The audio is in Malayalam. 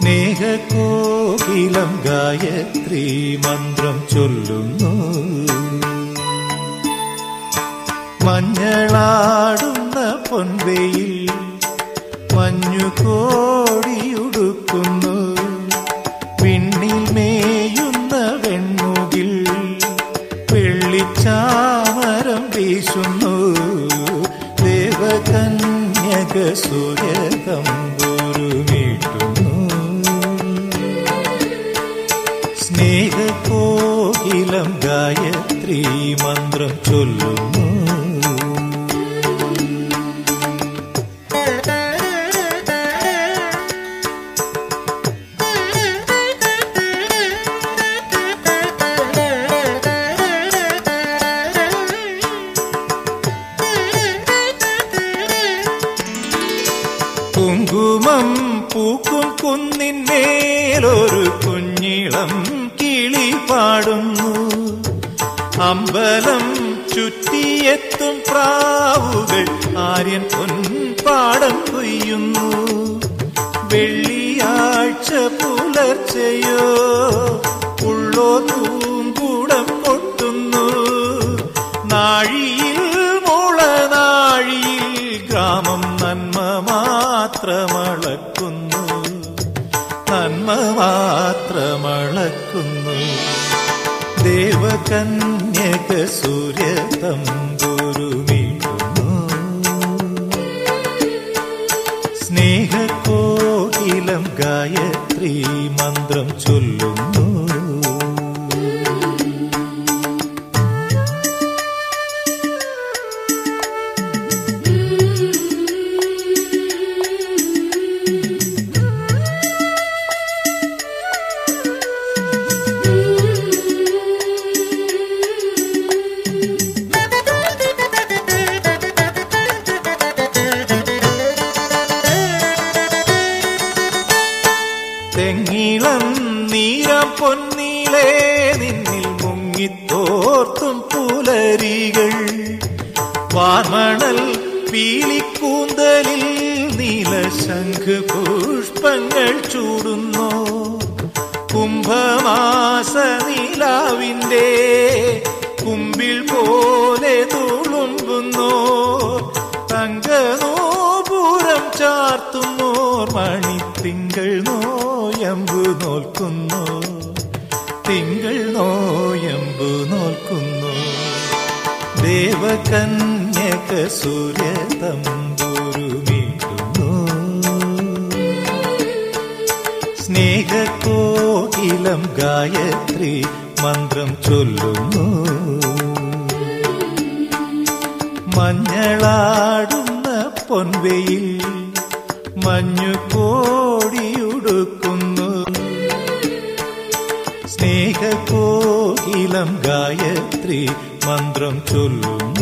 സ്നേഹകോകിലം ഗായത്രി മന്ത്രം ചൊല്ലുന്നു മഞ്ഞളാടുന്ന പൊൻവെയിൽ മഞ്ഞു കോടിയുടുക്കുന്നു വിണ്ണിൽ മേയുന്ന വെൺമുകിൽ വെള്ളിച്ചാമരം വീശുന്നു ദേവകന്യക സൂര്യതമ്പുരുമീട്ടുന്നു സ്നേഹകോകിലം ഗായത്രി മന്ത്രം ചൊല്ലുന്നു കുങ്കുമം പൂക്കും കുന്നിന്മേലൊരു കുഞ്ഞിളം കിളി പാടുന്നു അമ്പലം ചുറ്റിയെത്തും പ്രാവുകൾ ആര്യൻ പൊൻപാടം കൊയ്യുന്നു വെള്ളിയാഴ്ച പുലർച്ചയോ ഉള്ളോ തൂങ്കൂടം കൊട്ടുന്നു നാഴിയിൽ മുളനാഴിയിൽ ഗ്രാമം നന്മ മാത്രമളക്കുന്നു നന്മ മാത്രമളക്കുന്നു ദേവകന്യക സൂര്യ തമ്പുരുമീട്ടുന്നു സ്നേഹകോകിലം ഗായത്രി മന്ത്രം ചൊല്ലുന്നു തെങ്ങിളം നീരം പൊന്നീളേ നിന്നിൽ മുങ്ങിത്തോർത്തും പുലരികൾ വാർമണൽ പീലിക്കൂന്തലിൽ നീലശംഖ് പുഷ്പങ്ങൾ ചൂടുന്നു കുംഭമാസ നിലാവിന്റെ കുമ്പിൽ പോലെ തുളുമ്പുന്നു തങ്കനോപുരം ചാർത്തുന്നോർ മണിത്തിങ്കൾ നോയമ്പു നോൽക്കുന്നു തിങ്കൾ നോയമ്പു നോൽക്കുന്നു ദേവകന്യക സൂര്യ തമ്പുരുമീട്ടുന്നു സ്നേഹകോകിലം ഗായത്രി മന്ത്രം ചൊല്ലുന്നു മഞ്ഞളാടുന്ന പൊൻവെയിൽ മഞ്ഞു കോടിയുടുക്കുന്നു സ്നേഹകോകിലം ഗായത്രി മന്ത്രം ചൊല്ലുന്നു